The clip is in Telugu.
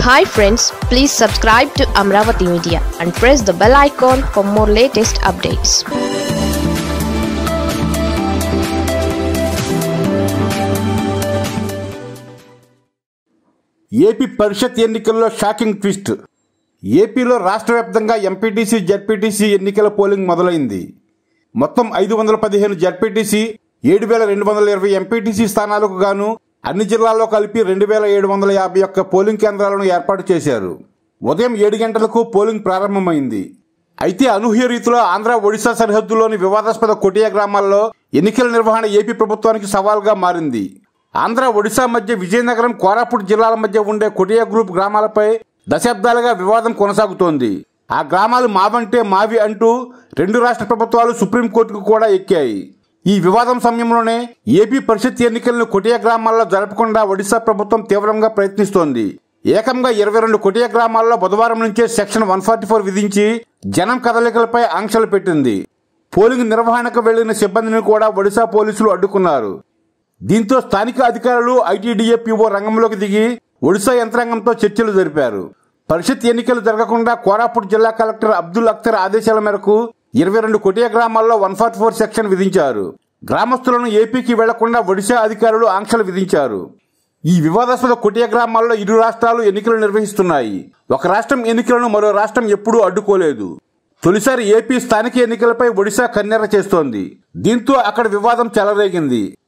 hi friends please subscribe to Amaravati media and press the bell icon for more latest updates AP పరిషత్ ఎన్నికల్లో షాకింగ్ ట్విస్ట్ ఏపీలో రాష్ట్ర వ్యాప్తంగా ఎంపీటీసీ జడ్పీటీసీ ఎన్నికల పోలింగ్ మొదలైంది మొత్తం ఐదు వందల పదిహేను జడ్పీటీసీ ఏడు వేల రెండు వందల ఇరవై ఎంపీటీసీ స్థానాలకు గాను అన్ని జిల్లాల్లో కలిపి రెండు వేల ఏడు వందల యాభై ఒక్క పోలింగ్ కేంద్రాలను ఏర్పాటు చేశారు ఉదయం ఏడు గంటలకు పోలింగ్ ప్రారంభమైంది అయితే అనూహ్య రీతిలో ఆంధ్ర ఒడిశా సరిహద్దులోని వివాదాస్పద కొటియా గ్రామాల్లో ఎన్నికల నిర్వహణ ఏపీ ప్రభుత్వానికి సవాల్గా మారింది ఆంధ్ర ఒడిశా మధ్య విజయనగరం కోరాపుట్ జిల్లాల మధ్య ఉండే కొటియా గ్రూప్ గ్రామాలపై దశాబ్దాలుగా వివాదం కొనసాగుతోంది ఆ గ్రామాలు మావంటే మావి అంటూ రెండు రాష్ట్ర ప్రభుత్వాలు సుప్రీంకోర్టుకు కూడా ఎక్కాయి ఈ వివాదం సమయంలోనే ఏపీ పరిషత్ ఎన్నికలను కొటియా గ్రామాల్లో జరపకుండా ఒడిశా ప్రభుత్వం తీవ్రంగా ప్రయత్నిస్తోంది ఏకంగా ఇరవై రెండు కొటియా గ్రామాల్లో బుధవారం నుంచే సెక్షన్ వన్ ఫార్టీ ఫోర్ విధించి జనం కదలికలపై ఆంక్షలు పెట్టింది పోలింగ్ నిర్వహణకు వెళ్లిన సిబ్బందిని కూడా ఒడిశా పోలీసులు అడ్డుకున్నారు దీంతో స్థానిక అధికారులు ఐటీడీఏ పీఓ రంగంలోకి దిగి ఒడిశా యంత్రాంగంతో చర్చలు జరిపారు పరిషత్ ఎన్నికలు జరగకుండా కోరాపుట్ జిల్లా కలెక్టర్ అబ్దుల్ అఖ్తర్ ఆదేశాల మేరకు ఇరవై రెండు కొటియా గ్రామాల్లో వన్ ఫార్టీ ఫోర్ సెక్షన్ విధించారు గ్రామస్తులను ఏపీకి వెళ్లకుండా ఒడిశా అధికారులు ఆంక్షలు విధించారు ఈ వివాదాస్పద కొటియా గ్రామాల్లో ఇరు రాష్ట్రాలు ఎన్నికలు నిర్వహిస్తున్నాయి ఒక రాష్ట్రం ఎన్నికలను మరో రాష్ట్రం ఎప్పుడూ అడ్డుకోలేదు తొలిసారి ఏపీ స్థానిక ఎన్నికలపై ఒడిశా కన్నెర చేస్తోంది దీంతో అక్కడ వివాదం చెలరేగింది